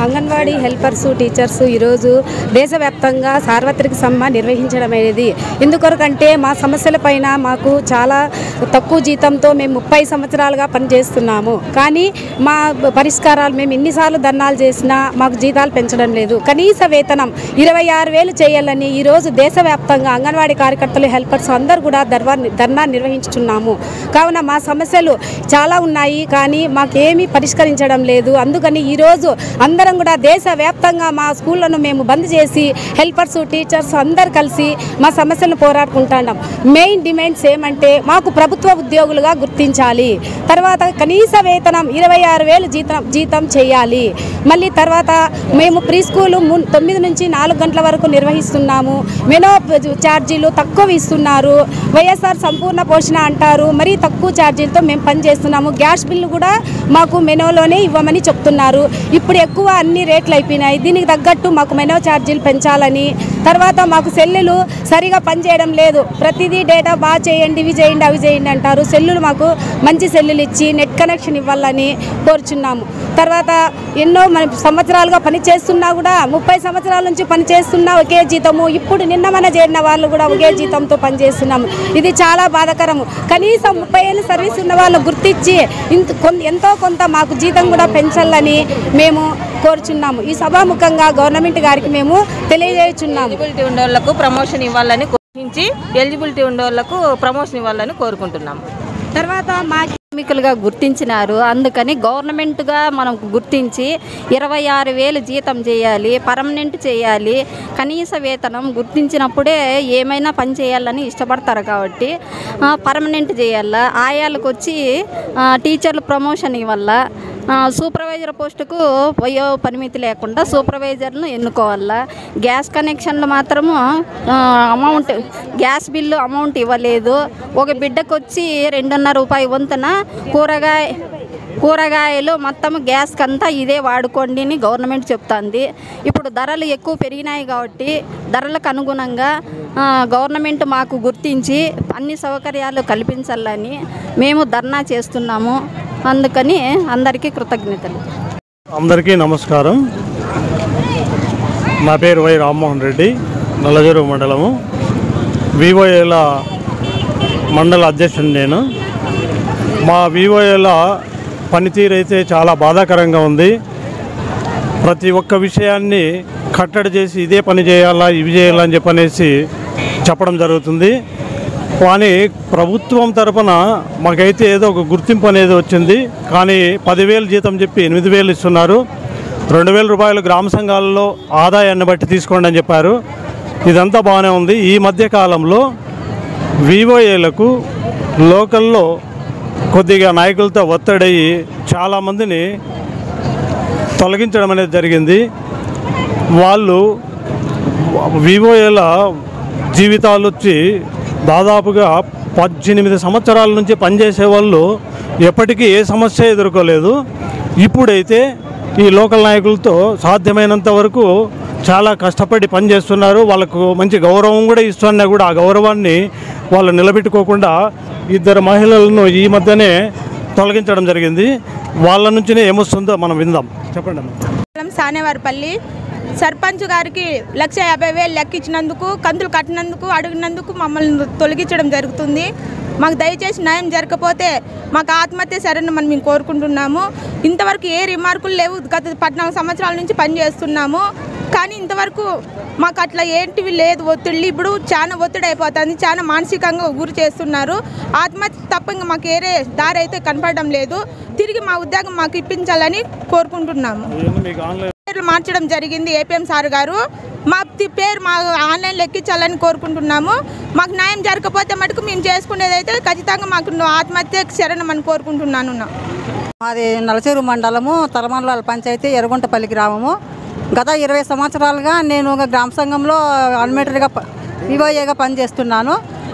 Anganwadi helpers teachers ఈరోజు దేశవ్యాప్తంగా సార్వత్రిక సమ్మె నిర్వహించడం అనేది ఎందుకొరకంటే మా సమస్యలపైన మాకు చాలా తక్కువ జీతంతో మేము ముప్పై సంవత్సరాలుగా పనిచేస్తున్నాము కానీ మా పరిష్కారాలు మేము ఎన్నిసార్లు ధర్నాలు చేసినా మాకు జీతాలు పెంచడం లేదు కనీస వేతనం ఇరవై ఆరు వేలు చేయాలని ఈరోజు దేశవ్యాప్తంగా అంగన్వాడీ కార్యకర్తలు హెల్పర్స్ అందరూ కూడా ధర్వా ధర్నా నిర్వహించుతున్నాము కావున మా సమస్యలు చాలా ఉన్నాయి కానీ మాకేమీ పరిష్కరించడం లేదు అందుకని ఈరోజు అందరం కూడా దేశవ్యాప్తంగా మా స్కూళ్ళను మేము బంద్ చేసి హెల్పర్స్ టీచర్స్ అందరు కలిసి మా సమస్యలను పోరాడుకుంటున్నాం మెయిన్ డిమాండ్స్ ఏమంటే మాకు ప్రభుత్వ ఉద్యోగులుగా గుర్తించాలి తర్వాత కనీస వేతనం ఇరవై ఆరు వేలు జీతం జీతం చేయాలి మళ్ళీ తర్వాత మేము ప్రీ స్కూలు ము- తొమ్మిది నుంచి నాలుగు గంటల వరకు నిర్వహిస్తున్నాము మెనో ఛార్జీలు తక్కువ ఇస్తున్నారు వైఎస్ఆర్ సంపూర్ణ పోషణ అంటారు మరీ తక్కువ ఛార్జీలతో మేము పనిచేస్తున్నాము గ్యాస్ బిల్లు కూడా మాకు మెనోలోనే ఇవ్వమని చెప్తున్నారు ఇప్పుడు ఎక్కువ అన్ని రేట్లు అయిపోయినాయి దీనికి తగ్గట్టు మాకు మెనో ఛార్జీలు పెంచాలని తర్వాత మాకు సెల్లులు సరిగా పనిచేయడం లేదు ప్రతిదీ డేటా బాగా చేయండి ఇవి చేయండి అవి చేయండి అంటారు సెల్లులు మాకు మంచి సెల్లులు ఇచ్చి నెట్ కనెక్షన్ ఇవ్వాలని కోరుచున్నాము తర్వాత ఎన్నో మన సంవత్సరాలుగా పని చేస్తున్నా కూడా ముప్పై సంవత్సరాల నుంచి పని చేస్తున్నా ఒకే జీతము ఇప్పుడు నిన్న మన చేరిన వాళ్ళు కూడా ఒకే జీతంతో పనిచేస్తున్నాము ఇది చాలా బాధాకరము కనీసం ముప్పై ఏళ్ళు సర్వీస్ ఉన్న వాళ్ళు గుర్తించి ఇంత కొన్- ఎంతో కొంత మాకు జీతం కూడా పెంచాలని మేము కోరుచున్నాము ఈ సభాముఖంగా గవర్నమెంట్ గారికి మేము తెలియజేయుచున్నాము ఎలిజిబిలిటీ ఉండే వాళ్ళకు ప్రమోషన్ ఇవ్వాలని కోరించి ఎలిజిబిలిటీ ఉండే వాళ్ళకు ప్రమోషన్ ఇవ్వాలని కోరుకుంటున్నాము తర్వాత మా కార్మికులుగా గుర్తించినారు అందుకని గవర్నమెంట్గా మనం గుర్తించి ఇరవై ఆరు వేలు జీతం చేయాలి పర్మనెంట్ చేయాలి కనీస వేతనం గుర్తించినప్పుడే ఏమైనా పని చేయాలని ఇష్టపడతారు కాబట్టి ఆ, పర్మనెంట్ చేయాల ఆయాలకు వచ్చి ఆ, టీచర్లు ప్రమోషన్ ఇవ్వాల ఆ, సూపర్వైజర్ పోస్టుకు వయో పరిమితి లేకుండా సూపర్వైజర్ను ఎన్నుకోవాలా గ్యాస్ కనెక్షన్లు మాత్రము ఆ, అమౌంట్ గ్యాస్ బిల్లు అమౌంట్ ఇవ్వలేదు ఒక బిడ్డకు వచ్చి రెండున్నర రూపాయి వంతున కూరగాయ కూరగాయలు మొత్తం గ్యాస్కి అంతా ఇదే వాడుకోండి అని గవర్నమెంట్ చెప్తుంది ఇప్పుడు ధరలు ఎక్కువ పెరిగినాయి కాబట్టి ధరలకు అనుగుణంగా ఆ, గవర్నమెంట్ మాకు గుర్తించి అన్ని సౌకర్యాలు కల్పించాలని మేము ధర్నా చేస్తున్నాము అందుకని అందరికీ కృతజ్ఞతలు అందరికీ నమస్కారం నా పేరు వై రామ్మోహన్ రెడ్డి నల్లజరువు మండలము వివోఏల మండల అధ్యక్షుడు నేను మా వివోఏల పనితీరు అయితే చాలా బాధాకరంగా ఉంది ప్రతి ఒక్క విషయాన్ని కట్టడి చేసి ఇదే పని చేయాలా ఇవి చేయాలా అని చెప్పనేసి చెప్పడం జరుగుతుంది కానీ ప్రభుత్వం తరపున మాకైతే ఏదో ఒక గుర్తింపు అనేది వచ్చింది కానీ పదివేలు జీతం చెప్పి ఎనిమిది వేలు ఇస్తున్నారు రెండు వేల రూపాయలు గ్రామ సంఘాలలో ఆదాయాన్ని బట్టి తీసుకోండి అని చెప్పారు ఇదంతా బాగానే ఉంది ఈ మధ్య కాలంలో వివోఏలకు లోకల్లో కొద్దిగా నాయకులతో ఒత్తిడయి చాలామందిని తొలగించడం అనేది జరిగింది వాళ్ళు వివోఏల జీవితాలు వచ్చి దాదాపుగా పద్దెనిమిది సంవత్సరాల నుంచి పనిచేసే వాళ్ళు ఎప్పటికీ ఏ సమస్య ఎదుర్కోలేదు ఇప్పుడైతే ఈ లోకల్ నాయకులతో సాధ్యమైనంత వరకు చాలా కష్టపడి పనిచేస్తున్నారు వాళ్ళకు మంచి గౌరవం కూడా ఇస్తున్నా కూడా ఆ గౌరవాన్ని వాళ్ళు నిలబెట్టుకోకుండా ఇద్దరు మహిళలను ఈ మధ్యనే తొలగించడం జరిగింది వాళ్ళ నుంచినే ఏమొస్తుందో మనం విందాం చెప్పండి అమ్మా మండలం సానేవారిపల్లి సర్పంచ్ గారికి లక్ష యాభై వేలు లెక్కించినందుకు కంతులు కట్టినందుకు అడిగినందుకు మమ్మల్ని తొలగించడం జరుగుతుంది మాకు దయచేసి న్యాయం జరగకపోతే మాకు ఆత్మహత్య సరైన మనం మేము కోరుకుంటున్నాము ఇంతవరకు ఏ రిమార్కులు లేవు గత పద్నాలుగు సంవత్సరాల నుంచి పనిచేస్తున్నాము కానీ ఇంతవరకు మాకు అట్లా ఏంటివి లేదు ఒత్తిళ్ళు ఇప్పుడు చాలా ఒత్తిడి అయిపోతుంది చాలా మానసికంగా గురి చేస్తున్నారు ఆత్మహత్య తప్ప ఇంకా మాకు ఏరే దారి అయితే కనపడడం లేదు తిరిగి మా ఉద్యోగం మాకు ఇప్పించాలని కోరుకుంటున్నాము ఇవన్నీ మీకు ఆన్లైన్ పేర్లు మార్చడం జరిగింది ఏపీఎం సార్ గారు మా తి- పేరు మా ఆన్లైన్ ఎక్కించాలని కోరుకుంటున్నాము మాకు న్యాయం జరగకపోతే మటుకు మేము చేసుకునేది అయితే ఖచ్చితంగా మాకు ఆత్మహత్య శరణమని కోరుకుంటున్నాను నా. మాది నలచేరు మండలము తలమల్ల పంచాయతీ ఎర్రగుంటపల్లి గ్రామము గత ఇరవై సంవత్సరాలుగా నేను ఒక గ్రామ సంఘంలో అన్మేటర్గా వివోఏగా పనిచేస్తున్నాను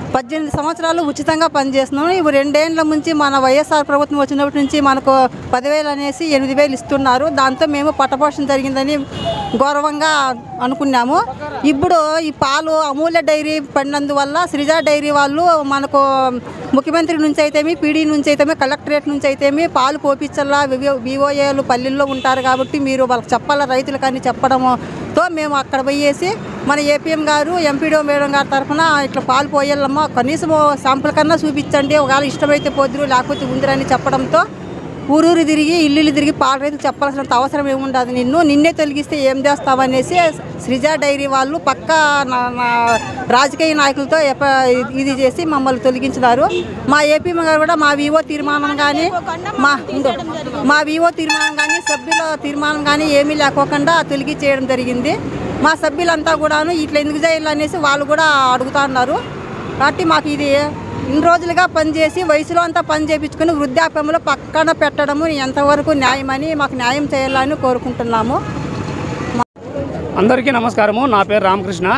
పద్దెనిమిది సంవత్సరాలు ఉచితంగా పనిచేస్తున్నాం ఇవి రెండేళ్ల నుంచి మన వైఎస్ఆర్ ప్రభుత్వం వచ్చినప్పటి నుంచి మనకు పదివేలు అనేసి ఎనిమిది వేలు ఇస్తున్నారు దాంతో మేము పట్టపోషణ జరిగిందని గౌరవంగా అనుకున్నాము ఇప్పుడు ఈ పాలు అమూల్య డైరీ పడినందువల్ల సృజ డైరీ వాళ్ళు మనకు ముఖ్యమంత్రి నుంచి అయితేమి పీడీ నుంచి అయితేమి కలెక్టరేట్ నుంచి అయితేమి పాలు పోపించాలా వివోఏలు పల్లెల్లో ఉంటారు కాబట్టి మీరు వాళ్ళకి చెప్పాలా రైతులు కానీ చెప్పడంతో మేము అక్కడ పోయేసి మన ఏపీఎం గారు ఎంపీడీ మేడం గారి తరఫున ఇట్లా పాలు పోయాలమ్మా కనీసం శాంపుల్ కన్నా చూపించండి ఒకవేళ ఇష్టమైతే పోదురు లేకపోతే ఉందిరని చెప్పడంతో ఊరూరు తిరిగి ఇల్లు తిరిగి పాల రైతులు చెప్పాల్సినంత అవసరం ఏముండదు నిన్ను నిన్నే తొలగిస్తే ఏం చేస్తావనేసి సృజ డైరీ వాళ్ళు పక్క నా నా రాజకీయ నాయకులతో ఎప- ఇది చేసి మమ్మల్ని తొలగించినారు మా ఏపీ గారు కూడా మా వివో తీర్మానం కానీ మా ఇంకో మా వివో తీర్మానం కానీ సభ్యుల తీర్మానం కానీ ఏమీ లేకోకుండా తొలగించేయడం జరిగింది మా సభ్యులంతా కూడాను ఇట్లా ఎందుకు చేయాలి అనేసి వాళ్ళు కూడా అడుగుతా ఉన్నారు కాబట్టి మాకు ఇది ఇన్ని రోజులుగా పనిచేసి వయసులో అంతా పని చేయించుకుని వృద్ధాప్యంలో పక్కన పెట్టడము ఎంతవరకు న్యాయమని మాకు న్యాయం చేయాలని కోరుకుంటున్నాము అందరికీ నమస్కారము నా పేరు రామకృష్ణ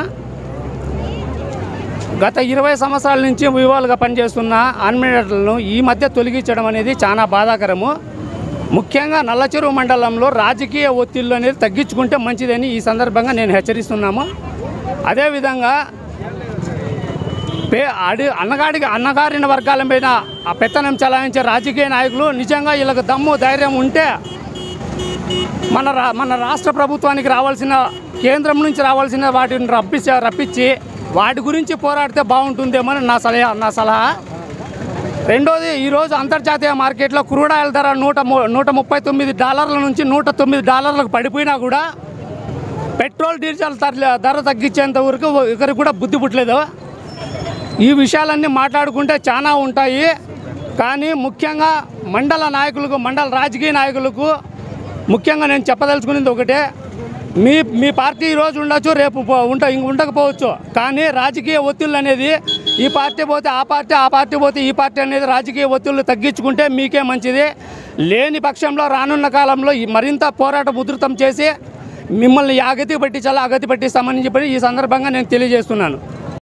గత ఇరవై సంవత్సరాల నుంచి వివాలుగా పనిచేస్తున్న ఆన్మినేటర్లను ఈ మధ్య తొలగించడం అనేది చాలా బాధాకరము ముఖ్యంగా నల్లచెరువు మండలంలో రాజకీయ ఒత్తిళ్ళు అనేది తగ్గించుకుంటే మంచిదని ఈ సందర్భంగా నేను హెచ్చరిస్తున్నాము అదేవిధంగా పే అడి అన్నగాడికి అన్నగారిన వర్గాల మీద ఆ పెత్తనం చలాయించే రాజకీయ నాయకులు నిజంగా వీళ్ళకి దమ్ము ధైర్యం ఉంటే మన రా మన రాష్ట్ర ప్రభుత్వానికి రావాల్సిన కేంద్రం నుంచి రావాల్సిన వాటిని రప్పించి రప్పించి వాటి గురించి పోరాడితే బాగుంటుందేమో అని నా సలహా నా సలహా రెండోది ఈరోజు అంతర్జాతీయ మార్కెట్లో క్రూడ్ ఆయిల్ ధర నూట ము- నూట ముప్పై తొమ్మిది డాలర్ల నుంచి నూట తొమ్మిది డాలర్లకు పడిపోయినా కూడా పెట్రోల్ డీజిల్ ధర ధర తగ్గించేంత వరకు ఒకరికి కూడా బుద్ధి పుట్టలేదు ఈ విషయాలన్నీ మాట్లాడుకుంటే చాలా ఉంటాయి కానీ ముఖ్యంగా మండల నాయకులకు మండల రాజకీయ నాయకులకు ముఖ్యంగా నేను చెప్పదలుచుకునేది ఒకటే మీ మీ పార్టీ ఈ రోజు ఉండొచ్చు రేపు పో- ఉంట ఇంక ఉండకపోవచ్చు కానీ రాజకీయ ఒత్తిళ్ళు అనేది ఈ పార్టీ పోతే ఆ పార్టీ ఆ పార్టీ పోతే ఈ పార్టీ అనేది రాజకీయ ఒత్తిళ్ళు తగ్గించుకుంటే మీకే మంచిది లేని పక్షంలో రానున్న కాలంలో ఈ మరింత పోరాటం ఉధృతం చేసి మిమ్మల్ని అగతి పట్టించాలా అగతి పట్టిస్తామని చెప్పి ఈ సందర్భంగా నేను తెలియజేస్తున్నాను